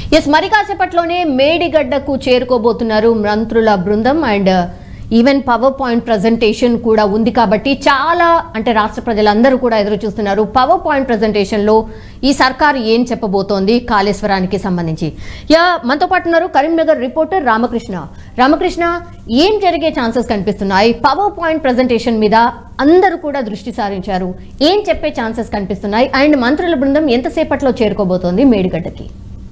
yes మరి కాసేపట్లోనే మేడిగడ్డకు చేరుకోబోతున్నారు మంత్రుల బృందం and even power point presentation కూడా ఉంది కాబట్టి చాలా అంటే రాష్ట్ర ప్రజలందరూ కూడా ఎదురు చూస్తున్నారు పవర్ పాయింట్ ప్రజెంటేషన్ లో ఈ సర్కారు ఏం చెప్పబోతోంది కాళేశ్వరానికి సంబంధించి యా మనతో పాటు ఉన్నారు కరీంనగర్ రిపోర్టర్ రామకృష్ణ రామకృష్ణ ఏం జరిగే ఛాన్సెస్ కనిపిస్తున్నాయి పవర్ పాయింట్ ప్రజెంటేషన్ మీద అందరూ కూడా దృష్టి సారించారు ఏం చెప్పే ఛాన్సెస్ కనిపిస్తున్నాయి అండ్ మంత్రుల బృందం ఎంతసేపట్లో చేరుకోబోతోంది మేడిగడ్డకి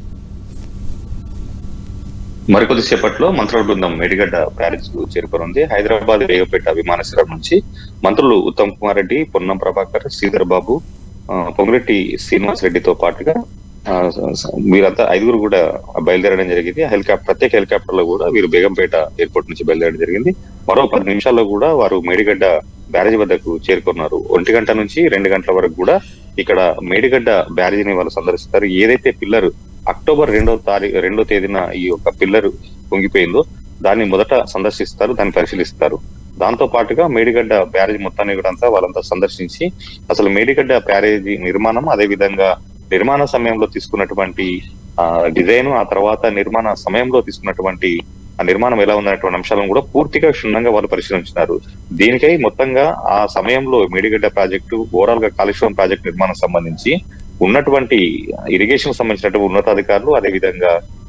మరికొద్ది సేపట్లో మంత్రుల బృందం మేడిగడ్డ ప్యారిస్ కు చేరుకోనుంది హైదరాబాద్ బేగపేట విమానాశ్రయం నుంచి మంత్రులు ఉత్తమ్ కుమార్ రెడ్డి పొన్నం ప్రభాకర్ శ్రీధర్ బాబు ఆ, పొంగిరెడ్డి శ్రీనివాస్ రెడ్డితో పాటుగా ఆ, స- వీరంతా ఐదుగురు కూడా బయలుదేరడం జరిగింది హెలికాప్టర్ ప్రత్యేక హెలికాప్టర్ లో కూడా వీరు బేగంపేట ఎయిర్పోర్ట్ నుంచి బయలుదేరడం జరిగింది మరో పది నిమిషాల్లో కూడా వారు మేడిగడ్డ బ్యారేజ్ వద్దకు చేరుకున్నారు ఒంటి గంట నుంచి రెండు గంటల వరకు కూడా ఇక్కడ మేడిగడ్డ బ్యారేజీని వాళ్ళు సందర్శిస్తారు ఏదైతే పిల్లర్ అక్టోబర్ రెండో తారీఖు రెండో తేదీన ఈ యొక్క పిల్లర్ పొంగిపోయిందో దాన్ని మొదట సందర్శిస్తారు దాన్ని పరిశీలిస్తారు దాంతో పాటుగా మేడిగడ్డ బ్యారేజ్ మొత్తాన్ని కూడా అంతా వాళ్ళంతా సందర్శించి అసలు మేడిగడ్డ బ్యారేజీ నిర్మాణం అదే విధంగా నిర్మాణ సమయంలో తీసుకున్నటువంటి ఆ డిజైన్ ఆ తర్వాత నిర్మాణ సమయంలో తీసుకున్నటువంటి ఆ నిర్మాణం ఎలా ఉన్నటువంటి అంశాలను కూడా పూర్తిగా క్షుణ్ణంగా వాళ్ళు పరిశీలించినారు దీనికై మొత్తంగా ఆ సమయంలో మేడిగడ్డ ప్రాజెక్టు ఓవరాల్ గా కాళేశ్వరం ప్రాజెక్టు నిర్మాణం సంబంధించి ఉన్నటువంటి ఇరిగేషన్ సంబంధించినటువంటి ఉన్నతాధికారులు అదే విధంగా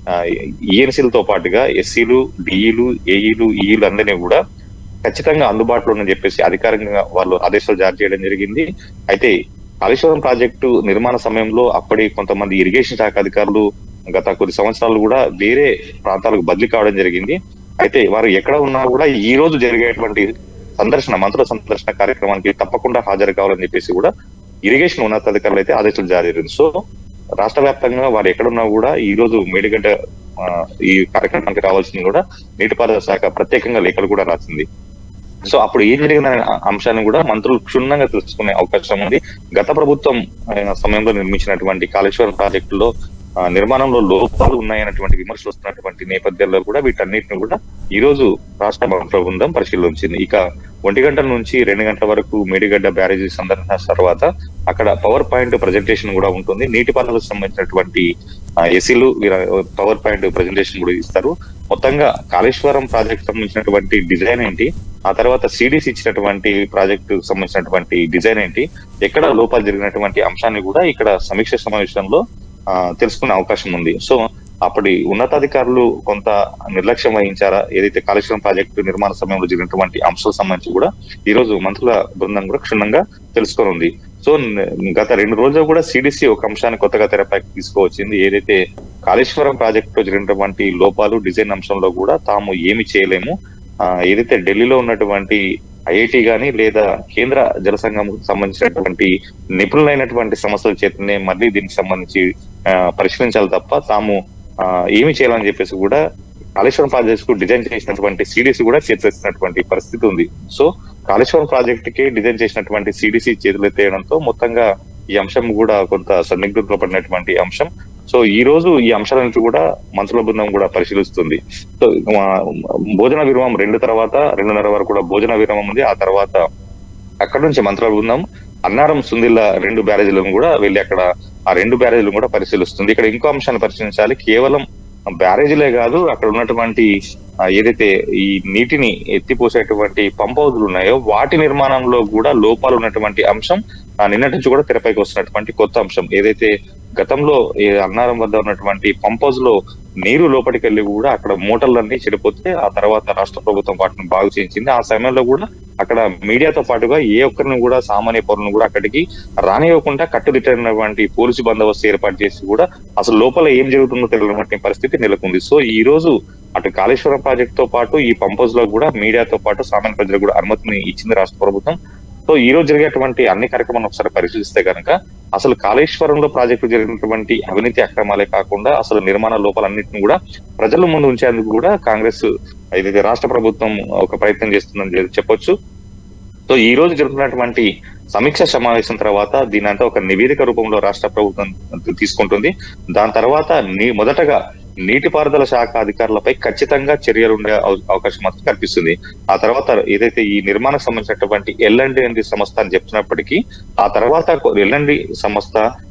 ఈఎన్సీలతో పాటుగా ఎస్సీలు డిఈలు ఏఈలు ఈఈలు అందరినీ కూడా ఖచ్చితంగా అందుబాటులో ఉందని చెప్పేసి అధికారికంగా వాళ్ళు ఆదేశాలు జారీ చేయడం జరిగింది అయితే కాళేశ్వరం ప్రాజెక్టు నిర్మాణ సమయంలో అప్పటి కొంతమంది ఇరిగేషన్ శాఖ అధికారులు గత కొద్ది సంవత్సరాలు కూడా వేరే ప్రాంతాలకు బదిలీ కావడం జరిగింది అయితే వారు ఎక్కడ ఉన్నా కూడా ఈ రోజు జరిగేటువంటి సందర్శన మంత్రుల సందర్శన కార్యక్రమానికి తప్పకుండా హాజరు కావాలని చెప్పేసి కూడా ఇరిగేషన్ ఉన్నతాధికారులు అయితే ఆదేశాలు జారీ చేసింది సో రాష్ట్ర వ్యాప్తంగా వారు ఎక్కడున్నా కూడా ఈ రోజు మేడిగడ్డ ఆ, ఈ కార్యక్రమానికి రావాల్సింది కూడా నీటిపారుదల శాఖ ప్రత్యేకంగా లేఖలు కూడా రాసింది సో అప్పుడు ఏం జరిగిందనే అంశాన్ని కూడా మంత్రులు క్షుణ్ణంగా తెలుసుకునే అవకాశం ఉంది గత ప్రభుత్వం ఆ, సమయంలో నిర్మించినటువంటి కాళేశ్వరం ప్రాజెక్టులో ఆ, నిర్మాణంలో లోపాలు ఉన్నాయన్నటువంటి విమర్శలు వస్తున్నటువంటి నేపథ్యంలో కూడా వీటన్నిటిని కూడా ఈ రోజు రాష్ట్ర మంత్రుల బృందం పరిశీలించింది ఇక ఒంటి గంటల నుంచి రెండు గంటల వరకు మేడిగడ్డ బ్యారేజీ సందర్శన తర్వాత అక్కడ పవర్ పాయింట్ ప్రజెంటేషన్ కూడా ఉంటుంది నీటిపారుదలకు సంబంధించినటువంటి ఎసీలు పవర్ పాయింట్ ప్రజెంటేషన్ కూడా ఇస్తారు మొత్తంగా కాళేశ్వరం ప్రాజెక్ట్ సంబంధించినటువంటి డిజైన్ ఏంటి ఆ తర్వాత సిడిసి ఇచ్చినటువంటి ప్రాజెక్టు సంబంధించినటువంటి డిజైన్ ఏంటి ఎక్కడ లోపాలు జరిగినటువంటి అంశాన్ని కూడా ఇక్కడ సమీక్ష సమావేశంలో ఆ, తెలుసుకునే అవకాశం ఉంది సో అప్పటి ఉన్నతాధికారులు కొంత నిర్లక్ష్యం వహించారా ఏదైతే కాళేశ్వరం ప్రాజెక్టు నిర్మాణ సమయంలో జరిగినటువంటి అంశాలకు సంబంధించి కూడా ఈ రోజు మంత్రుల బృందం కూడా క్షుణ్ణంగా తెలుసుకొని ఉంది సో న- గత రెండు రోజులు కూడా సిడిసి ఒక అంశాన్ని కొత్తగా తెరపైకి తీసుకువచ్చింది ఏదైతే కాళేశ్వరం ప్రాజెక్ట్ లో జరిగినటువంటి లోపాలు డిజైన్ అంశంలో కూడా తాము ఏమి చేయలేము ఆ, ఏదైతే ఢిల్లీలో ఉన్నటువంటి ఐఐటి గాని లేదా కేంద్ర జల సంఘం సంబంధించినటువంటి నిపుణులైనటువంటి సంస్థల చేతనే మళ్ళీ దీనికి సంబంధించి ఆ, పరిశీలించాలి తప్ప తాము ఆ, ఏమి చేయాలని చెప్పేసి కూడా కాళేశ్వరం ప్రాజెక్ట్ కు డిజైన్ చేసినటువంటి సిడిసి కూడా చేతులెత్తినటువంటి పరిస్థితి ఉంది సో కాళేశ్వరం ప్రాజెక్ట్ కి డిజైన్ చేసినటువంటి సిడిసి చేతులెత్తేయడంతో మొత్తంగా ఈ అంశం కూడా కొంత సన్నిగ్ధతలో పడినటువంటి అంశం సో ఈ రోజు ఈ అంశాలను కూడా మంత్రుల బృందం కూడా పరిశీలిస్తుంది సో ఆ, భోజన విరామం రెండు తర్వాత రెండున్నర వరకు కూడా భోజన విరామం ఉంది ఆ తర్వాత అక్కడ నుంచి మంత్రుల బృందం అన్నారం సుందిల్ల రెండు బ్యారేజీలను కూడా వెళ్ళి అక్కడ ఆ రెండు బ్యారేజీలను కూడా పరిశీలిస్తుంది ఇక్కడ ఇంకో అంశాన్ని పరిశీలించాలి కేవలం బ్యారేజీలే కాదు అక్కడ ఉన్నటువంటి ఆ, ఏదైతే ఈ నీటిని ఎత్తిపోసేటువంటి పంప్ హౌజులు ఉన్నాయో వాటి నిర్మాణంలో కూడా లోపాలు ఉన్నటువంటి అంశం ఆ, నిన్నటి నుంచి కూడా తెరపైకి వస్తున్నటువంటి కొత్త అంశం ఏదైతే గతంలో ఈ అన్నారం వద్ద ఉన్నటువంటి పంప్ హౌస్ లో నీరు లోపలికి వెళ్ళి కూడా అక్కడ మోటార్లన్నీ చెడిపోతే ఆ తర్వాత రాష్ట్ర ప్రభుత్వం వాటిని బాగు చేయించింది ఆ సమయంలో కూడా అక్కడ మీడియాతో పాటుగా ఏ ఒక్కరిని కూడా సామాన్య పౌరులను కూడా అక్కడికి రానివ్వకుండా కట్టుదిట్టైనటువంటి పోలీసు బందోబస్తు ఏర్పాటు చేసి కూడా అసలు లోపల ఏం జరుగుతుందో తెలియనటువంటి పరిస్థితి నెలకొంది సో ఈ రోజు అటు కాళేశ్వరం ప్రాజెక్ట్ తో పాటు ఈ పంపోజ్ లో కూడా మీడియాతో పాటు సామాన్య ప్రజలకు కూడా అనుమతిని ఇచ్చింది రాష్ట్ర ప్రభుత్వం సో ఈ రోజు జరిగేటువంటి అన్ని కార్యక్రమాలను ఒకసారి పరిశీలిస్తే కనుక అసలు కాళేశ్వరంలో ప్రాజెక్టు జరిగినటువంటి అవినీతి అక్రమాలే కాకుండా అసలు నిర్మాణ లోపాలన్నింటిని కూడా ప్రజల ముందు ఉంచేందుకు కూడా కాంగ్రెస్ ఏదైతే రాష్ట్ర ప్రభుత్వం ఒక ప్రయత్నం చేస్తుందని చె- చెప్పొచ్చు సో ఈ రోజు జరుగుతున్నటువంటి సమీక్ష సమావేశం తర్వాత దీని అంతా ఒక నివేదిక రూపంలో రాష్ట్ర ప్రభుత్వం తీసుకుంటుంది దాని తర్వాత నీ- మొదటగా నీటిపారుదల శాఖ అధికారులపై ఖచ్చితంగా చర్యలు ఉండే అవ- అవకాశం మాత్రం కనిపిస్తుంది ఆ తర్వాత ఏదైతే ఈ నిర్మాణం సంబంధించినటువంటి ఎల్ఎండి అనేది సంస్థ అని చెప్తున్నప్పటికీ ఆ తర్వాత ఎల్ఎండి సంస్థ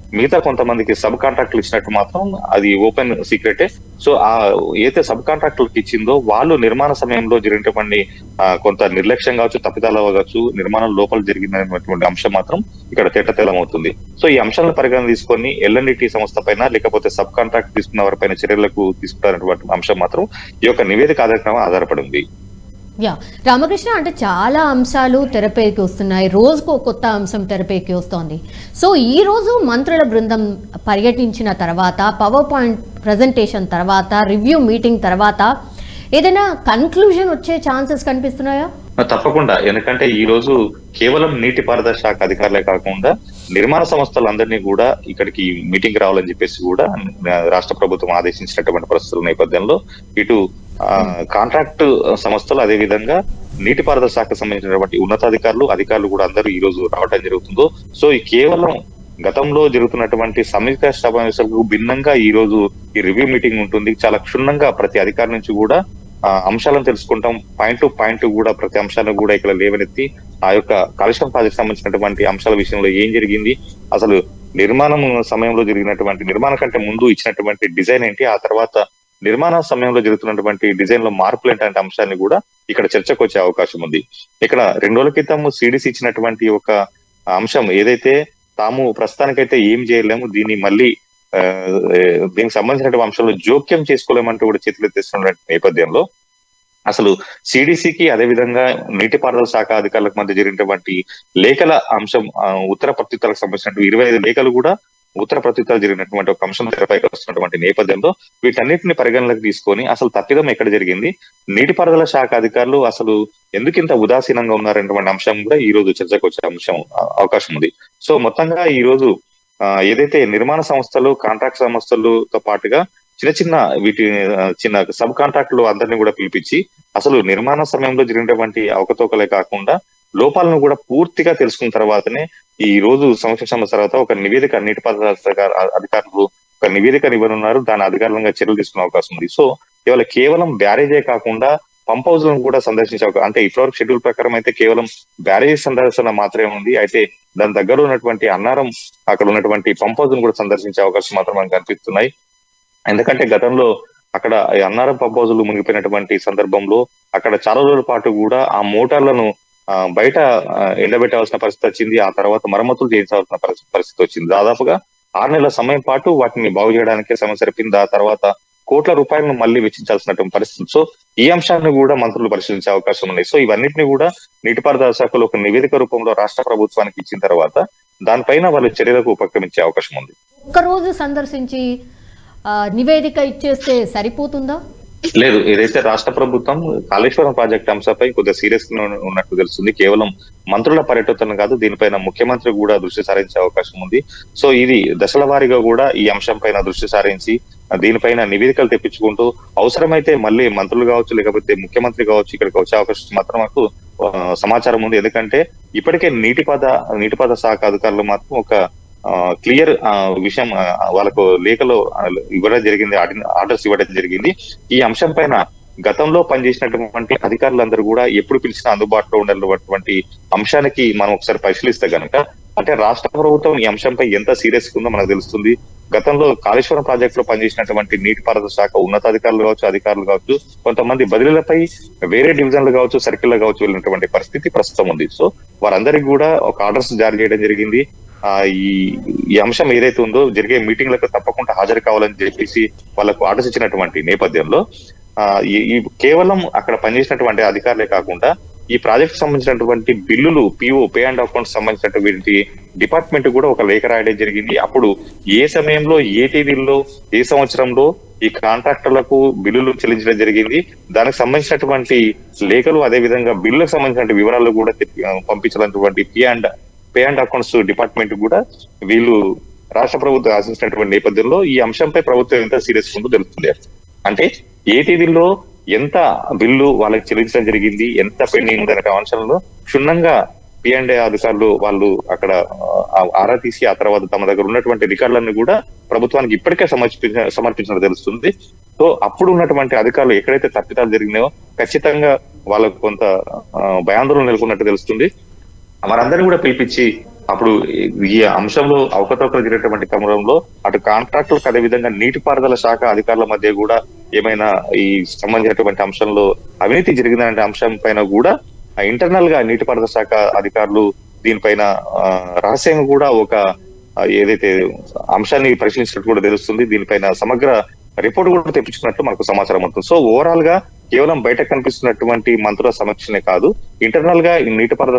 మిగతా కొంతమందికి సబ్ కాంట్రాక్ట్లు ఇచ్చినట్టు మాత్రం అది ఓపెన్ సీక్రెటే సో ఆ ఏదైతే సబ్ కాంట్రాక్టులకు ఇచ్చిందో వాళ్ళు నిర్మాణ సమయంలో జరిగినటువంటి ఆ, కొంత నిర్లక్ష్యం కావచ్చు తప్పిదాలు కావచ్చు నిర్మాణం లోపల జరిగినటువంటి అంశం మాత్రం ఇక్కడ తేటతెల్లం అవుతుంది సో ఈ అంశాలను పరిగణన తీసుకొని ఎల్ఎన్డిటి సంస్థ పైన లేకపోతే సబ్ కాంట్రాక్ట్ తీసుకున్న వారిపైన చర్యలకు తీసుకుంటున్నటువంటి అంశం మాత్రం ఈ యొక్క నివేదిక ఆధారంగా ఆధారపడి ఉంది యా రామకృష్ణ అంటే చాలా అంశాలు తెరపైకి వస్తున్నాయి రోజుకు ఒక కొత్త అంశం తెరపైకి వస్తోంది సో ఈ రోజు మంత్రుల బృందం పర్యటించిన తర్వాత పవర్ పాయింట్ ప్రజెంటేషన్ తర్వాత రివ్యూ మీటింగ్ తర్వాత ఏదైనా కన్క్లూజన్ వచ్చే ఛాన్సెస్ కనిపిస్తున్నాయా తప్పకుండా ఎందుకంటే ఈ రోజు కేవలం నీటిపారుదల శాఖ అధికారులే కాకుండా నిర్మాణ సంస్థలందరినీ కూడా ఇక్కడికి మీటింగ్ రావాలని చెప్పేసి కూడా ఆ, రాష్ట్ర ప్రభుత్వం ఆదేశించినటువంటి పరిస్థితుల నేపథ్యంలో ఇటు ఆ, కాంట్రాక్ట్ సంస్థలు అదే విధంగా నీటిపారుదల శాఖకు సంబంధించినటువంటి ఉన్నతాధికారులు అధికారులు కూడా అందరూ ఈ రోజు రావడం జరుగుతుందో సో ఈ కేవలం గతంలో జరుగుతున్నటువంటి సమీక్ష సమావేశాలకు భిన్నంగా ఈ రోజు ఈ రివ్యూ మీటింగ్ ఉంటుంది చాలా క్షుణ్ణంగా ప్రతి అధికారి నుంచి కూడా ఆ అంశాలను తెలుసుకుంటాం పాయింట్ టు పాయింట్ కూడా ప్రతి అంశాన్ని కూడా ఇక్కడ లేవనెత్తి ఆ యొక్క కాలుష్యం ప్రాజెక్ట్ సంబంధించినటువంటి అంశాల విషయంలో ఏం జరిగింది అసలు నిర్మాణం సమయంలో జరిగినటువంటి నిర్మాణం కంటే ముందు ఇచ్చినటువంటి డిజైన్ ఏంటి ఆ తర్వాత నిర్మాణ సమయంలో జరుగుతున్నటువంటి డిజైన్ లో మార్పులు ఏంటంటే అంశాన్ని కూడా ఇక్కడ చర్చకు వచ్చే అవకాశం ఉంది ఇక్కడ రెండు రోజుల క్రితం సిడిసి ఇచ్చినటువంటి ఒక అంశం ఏదైతే తాము ప్రస్తుతానికైతే ఏం చేయలేము దీన్ని మళ్ళీ ఆ, దీనికి సంబంధించినటువంటి అంశాల్లో జోక్యం చేసుకోలేమంటూ కూడా చేతులు ఎత్తేస్తున్న నేపథ్యంలో అసలు సిడిసికి అదే విధంగా నీటిపారుదల శాఖ అధికారులకు మధ్య జరిగినటువంటి లేఖల అంశం ఆ, ఉత్తర ప్రత్యుత్తరాలకు సంబంధించినటువంటి ఇరవై ఐదు లేఖలు కూడా ఉత్తర ప్రత్యుత్తరాలు జరిగినటువంటి ఒక అంశం తెరపైకి వస్తున్నటువంటి నేపథ్యంలో వీటన్నిటిని పరిగణలోకి తీసుకొని అసలు తప్పిదం ఎక్కడ జరిగింది నీటిపారుదల శాఖ అధికారులు అసలు ఎందుకు ఇంత ఉదాసీనంగా ఉన్నారనేటువంటి అంశం కూడా ఈ రోజు చర్చకు వచ్చే అంశం ఆ, అవకాశం ఉంది సో మొత్తంగా ఈ రోజు ఆ, ఏదైతే నిర్మాణ సంస్థలు కాంట్రాక్ట్ సంస్థలతో పాటుగా చిన్న చిన్న వీటి ఆ, చిన్న సబ్ కాంట్రాక్టులు అందరినీ కూడా పిలిపించి అసలు నిర్మాణ సమయంలో జరిగినటువంటి అవకతవకలే కాకుండా లోపాలను కూడా పూర్తిగా తెలుసుకున్న తర్వాతనే ఈ రోజు సంవత్సరం సంవత్సరం తర్వాత ఒక నివేదిక నీటిపారుదల శాఖ అధికారులు ఒక నివేదిక ఇవ్వనున్నారు దాని అధికారులంగా చర్యలు తీసుకునే అవకాశం ఉంది సో ఇవాళ కేవలం బ్యారేజే కాకుండా పంప్ హౌస్ లను కూడా సందర్శించే అవకా- అంటే ఇప్పటివరకు షెడ్యూల్ ప్రకారం అయితే కేవలం బ్యారేజ్ సందర్శన మాత్రమే ఉంది అయితే దాని దగ్గర ఉన్నటువంటి అన్నారం అక్కడ ఉన్నటువంటి పంప్ హౌస్ ను కూడా సందర్శించే అవకాశం మాత్రం మనకు కనిపిస్తున్నాయి ఎందుకంటే గతంలో అక్కడ ఈ అన్నారం పంప్ హౌజులు మునిగిపోయినటువంటి సందర్భంలో అక్కడ చాలా రోజుల పాటు కూడా ఆ మోటార్లను ఆ, బయట ఆ, ఎండబెట్టాల్సిన పరిస్థితి వచ్చింది ఆ తర్వాత మరమ్మతులు చేయించాల్సిన పరిస్థితి పరిస్థితి వచ్చింది దాదాపుగా ఆరు నెలల సమయం పాటు వాటిని బాగు చేయడానికే సమయం సరిపోయింది ఆ తర్వాత కోట్ల రూపాయలను మళ్ళీ వెచ్చించాల్సినటువంటి పరిస్థితి సో ఈ అంశాన్ని కూడా మంత్రులు పరిశీలించే అవకాశం ఉన్నాయి సో ఇవన్నింటినీ కూడా నీటిపారుదల శాఖలో ఒక నివేదిక రూపంలో రాష్ట్ర ప్రభుత్వానికి ఇచ్చిన తర్వాత దానిపైన వాళ్ళు చర్యలకు ఉపక్రమించే అవకాశం ఉంది ఒక్కరోజు సందర్శించి ఆ, నివేదిక ఇచ్చేస్తే సరిపోతుందా లేదు ఏదైతే రాష్ట్ర ప్రభుత్వం కాళేశ్వరం ప్రాజెక్ట్ అంశంపై కొద్దిగా సీరియస్ గా ఉన్న- ఉన్నట్టు తెలుస్తుంది కేవలం మంత్రుల పర్యటన కాదు దీనిపైన ముఖ్యమంత్రి కూడా దృష్టి సారించే అవకాశం ఉంది సో ఇది దశల వారీగా కూడా ఈ అంశం పైన దృష్టి సారించి ఆ, దీనిపైన నివేదికలు తెప్పించుకుంటూ అవసరమైతే మళ్ళీ మంత్రులు కావచ్చు లేకపోతే ముఖ్యమంత్రి కావచ్చు ఇక్కడికి వచ్చే అవకాశం మాత్రం మాకు ఆ, సమాచారం ఉంది ఎందుకంటే ఇప్పటికే నీటిపాద నీటిపాద శాఖ అధికారులు మాత్రం ఒక క్లియర్ విషయం ఆ, వాళ్ళకు లేఖలో ఆ, ఇవ్వడం జరిగింది ఆర్డర్స్ ఇవ్వడం జరిగింది ఈ అంశం పైన గతంలో పనిచేసినటువంటి అధికారులందరూ కూడా ఎప్పుడు పిలిచినా అందుబాటులో ఉండేటువంటి అంశానికి మనం ఒకసారి పరిశీలిస్తే గనక అంటే రాష్ట్ర ప్రభుత్వం ఈ అంశంపై ఎంత సీరియస్ ఉందో మనకు తెలుస్తుంది గతంలో కాళేశ్వరం ప్రాజెక్ట్ లో పనిచేసినటువంటి నీటిపారుదల శాఖ ఉన్నతాధికారులు కావచ్చు అధికారులు కావచ్చు కొంతమంది బదిలీలపై వేరే డివిజన్లు కావచ్చు సర్కిల్ కావచ్చు వెళ్ళినటువంటి పరిస్థితి ప్రస్తుతం ఉంది సో వారందరికీ కూడా ఒక ఆర్డర్స్ జారీ చేయడం జరిగింది ఆ ఈ ఈ అంశం ఏదైతే ఉందో జరిగే మీటింగ్లకు తప్పకుండా హాజరు కావాలని చెప్పేసి వాళ్ళకు ఆర్డర్స్ ఇచ్చినటువంటి నేపథ్యంలో ఆ ఈ ఈ కేవలం అక్కడ పనిచేసినటువంటి అధికారులే కాకుండా ఈ ప్రాజెక్ట్ సంబంధించినటువంటి బిల్లులు పిఓ పే అండ్ అకౌంట్ సంబంధించినటువంటి డిపార్ట్మెంట్ కూడా ఒక లేఖ రాయడం జరిగింది అప్పుడు ఏ సమయంలో ఏ తేదీల్లో ఏ సంవత్సరంలో ఈ కాంట్రాక్టర్లకు బిల్లులు చెల్లించడం జరిగింది దానికి సంబంధించినటువంటి లేఖలు అదే విధంగా బిల్లులకు సంబంధించిన వివరాలు కూడా తెప్పి- ఆ, పంపించాలన్నటువంటి pay and pay and accounts department కూడా వీళ్ళు రాష్ట్ర ప్రభుత్వం ఆశించినటువంటి నేపథ్యంలో ఈ అంశంపై ప్రభుత్వం ఎంత సీరియస్ ఉందో తెలుస్తుంది అంటే ఏ తేదీల్లో ఎంత బిల్లు వాళ్ళకి చెల్లించడం జరిగింది ఎంత పెండింగ్ ఉందనే అంశంలో క్షుణ్ణంగా పిఎండే అధికారులు వాళ్ళు అక్కడ ఆ, ఆరా తీసి ఆ తర్వాత తమ దగ్గర ఉన్నటువంటి రికార్డులన్నీ కూడా ప్రభుత్వానికి ఇప్పటికే సమర్పించ సమర్పించడం తెలుస్తుంది సో అప్పుడు ఉన్నటువంటి అధికారులు ఎక్కడైతే తప్పిదాలు జరిగినాయో ఖచ్చితంగా వాళ్ళకు కొంత ఆ, భయాందోళన నెలకొన్నట్టు తెలుస్తుంది మనందరినీ కూడా పిలిపించి అప్పుడు ఈ- ఈ అంశంలో అవకతవకలు జరిగేటువంటి క్రమంలో అటు కాంట్రాక్టులకు అదే విధంగా నీటిపారుదల శాఖ అధికారుల మధ్య కూడా ఏమైనా ఈ సంబంధించినటువంటి అంశంలో అవినీతి జరిగిందనే అంశం పైన కూడా ఇంటర్నల్ గా నీటిపారుదల శాఖ అధికారులు దీనిపైన ఆ, రహస్యంగా కూడా ఒక ఆ, ఏదైతే అంశాన్ని పరిశీలించినట్టు కూడా తెలుస్తుంది దీనిపైన సమగ్ర రిపోర్ట్ కూడా తెప్పించుకున్నట్లు మనకు సమాచారం అవుతుంది సో ఓవరాల్ గా కేవలం బయట కనిపిస్తున్నటువంటి మంత్రుల సమీక్షనే కాదు ఇంటర్నల్ గా ఈ నీటిపారుదల